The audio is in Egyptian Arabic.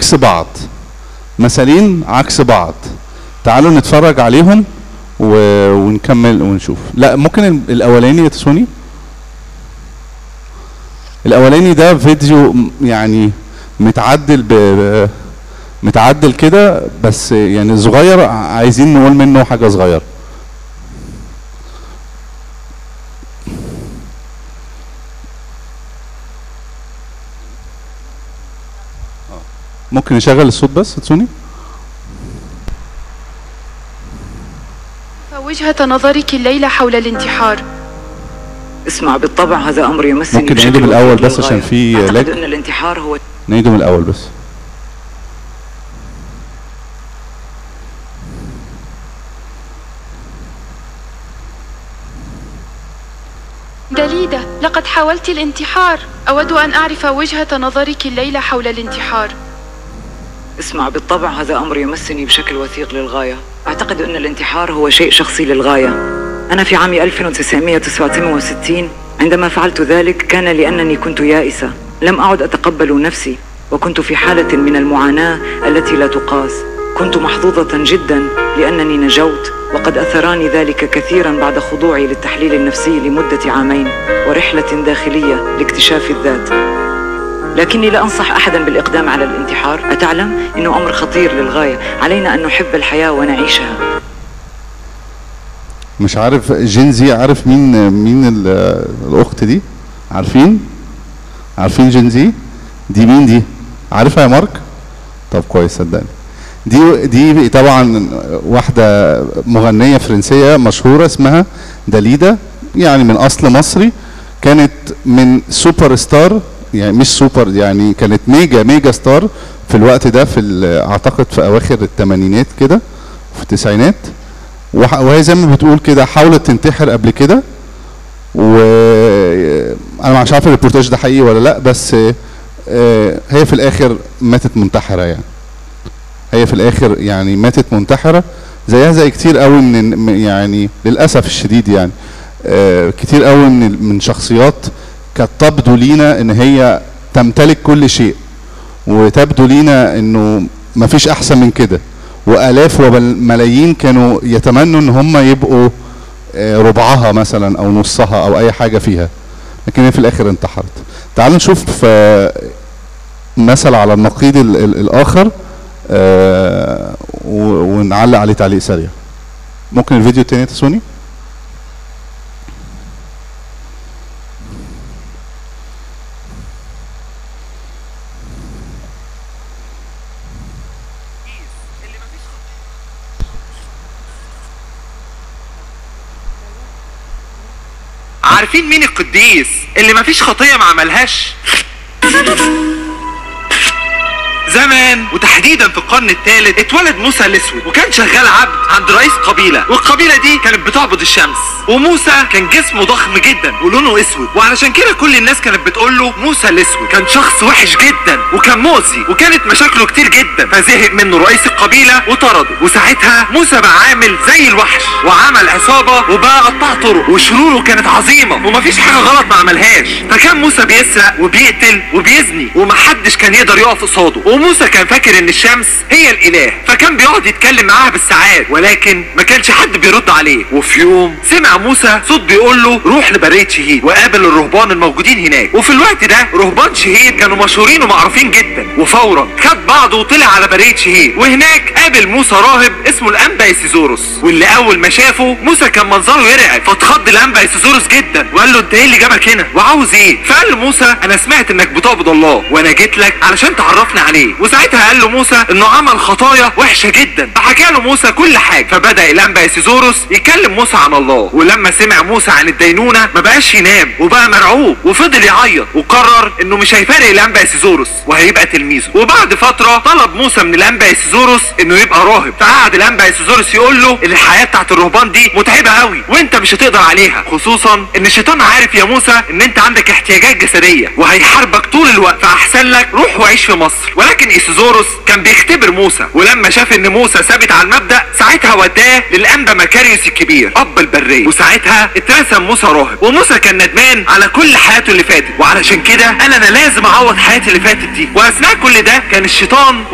عكس بعض مثالين عكس بعض تعالوا نتفرج عليهم و... ونكمل ونشوف لا ممكن ال- الاولاني يا تسوني الاولاني ده فيديو م- يعني متعدل ب... ب- متعدل كده بس يعني صغير ع- عايزين نقول منه حاجه صغيره ممكن نشغل الصوت بس تسوني فوجهة نظرك الليلة حول الانتحار اسمع بالطبع هذا امر يمسني ممكن بشكل نعيده من الأول وثيق بس عشان للغاية. في اعتقد لاج. ان الانتحار هو نعيده من الاول بس دليدة لقد حاولت الانتحار أود أن أعرف وجهة نظرك الليلة حول الانتحار اسمع بالطبع هذا امر يمسني بشكل وثيق للغايه اعتقد ان الانتحار هو شيء شخصي للغايه انا في عام 1969 عندما فعلت ذلك كان لانني كنت يائسه لم اعد اتقبل نفسي وكنت في حاله من المعاناه التي لا تقاس كنت محظوظه جدا لانني نجوت وقد اثراني ذلك كثيرا بعد خضوعي للتحليل النفسي لمده عامين ورحله داخليه لاكتشاف الذات لكني لا أنصح أحدا بالإقدام على الانتحار أتعلم أنه أمر خطير للغاية علينا أن نحب الحياة ونعيشها مش عارف جينزي عارف مين مين ال- الاخت دي عارفين عارفين جينزي دي مين دي عارفها يا مارك طب كويس صدقني دي دي طبعا واحده مغنيه فرنسيه مشهوره اسمها داليدا يعني من اصل مصري كانت من سوبر ستار يعني مش سوبر يعني كانت ميجا ميجا ستار في الوقت ده في ال- اعتقد في اواخر الثمانينات كده في التسعينات وح- وهي زي ما بتقول كده حاولت تنتحر قبل كده و انا مش عارف الريبورتاج ده حقيقي ولا لا بس آه، هي في الاخر ماتت منتحره يعني هي في الاخر يعني ماتت منتحره زيها زي كتير قوي من من- يعني للاسف الشديد يعني آه، كتير قوي من من شخصيات كانت تبدو لينا ان هي تمتلك كل شيء وتبدو لينا انه مفيش احسن من كده والاف وملايين كانوا يتمنوا ان هم يبقوا آه، ربعها مثلا او نصها او اي حاجه فيها لكن هي في الاخر انتحرت تعالوا نشوف آه، مثل على النقيض ال- ال- الاخر آه، و- ونعلق عليه تعليق سريع ممكن الفيديو التاني يا تسوني عارفين مين القديس اللي مفيش خطية ما عملهاش زمان وتحديدا في القرن الثالث اتولد موسى الاسود وكان شغال عبد عند رئيس قبيله والقبيله دي كانت بتعبد الشمس وموسى كان جسمه ضخم جدا ولونه اسود وعلشان كده كل الناس كانت بتقول له موسى الاسود كان شخص وحش جدا وكان مؤذي وكانت مشاكله كتير جدا فزهق منه رئيس القبيله وطرده وساعتها موسى بقى عامل زي الوحش وعمل عصابه وبقى قطاع طرق وشروره كانت عظيمه ومفيش حاجه غلط ما عملهاش فكان موسى بيسرق وبيقتل وبيزني ومحدش كان يقدر يقف قصاده وموسى كان فاكر ان الشمس هي الاله فكان بيقعد يتكلم معاها بالساعات ولكن ما كانش حد بيرد عليه وفي يوم سمع موسى صوت بيقول له روح لبرية شهيد وقابل الرهبان الموجودين هناك وفي الوقت ده رهبان شهيد كانوا مشهورين ومعروفين جدا وفورا خد بعضه وطلع على برية شهيد وهناك قابل موسى راهب اسمه الانبا اسيزوروس واللي اول ما شافه موسى كان منظره يرعب فاتخض الانبا اسيزوروس جدا وقال له انت ايه اللي جابك هنا وعاوز ايه فقال له موسى انا سمعت انك بتعبد الله وانا جيت لك علشان تعرفني عليه وساعتها قال له موسى انه عمل خطايا وحشه جدا فحكى له موسى كل حاجه فبدا الانبا اسيزوروس يكلم موسى عن الله ولما سمع موسى عن الدينونه ما بقاش ينام وبقى مرعوب وفضل يعيط وقرر انه مش هيفارق الانبا اسيزوروس وهيبقى تلميذه وبعد فتره طلب موسى من الانبا اسيزوروس انه يبقى راهب فقعد الانبا اسيزوروس يقول له ان الحياه بتاعت الرهبان دي متعبه قوي وانت مش هتقدر عليها خصوصا ان الشيطان عارف يا موسى ان انت عندك احتياجات جسديه وهيحاربك طول الوقت فاحسن لك روح وعيش في مصر ولكن اسيزوروس كان بيختبر موسى ولما شاف ان موسى ثابت على المبدا ساعتها وداه للانبا مكاريوس الكبير اب البريه وساعتها اترسم موسى راهب وموسى كان ندمان على كل حياته اللي فاتت وعلشان كده قال انا لازم اعوض حياتي اللي فاتت دي واثناء كل ده كان الشيطان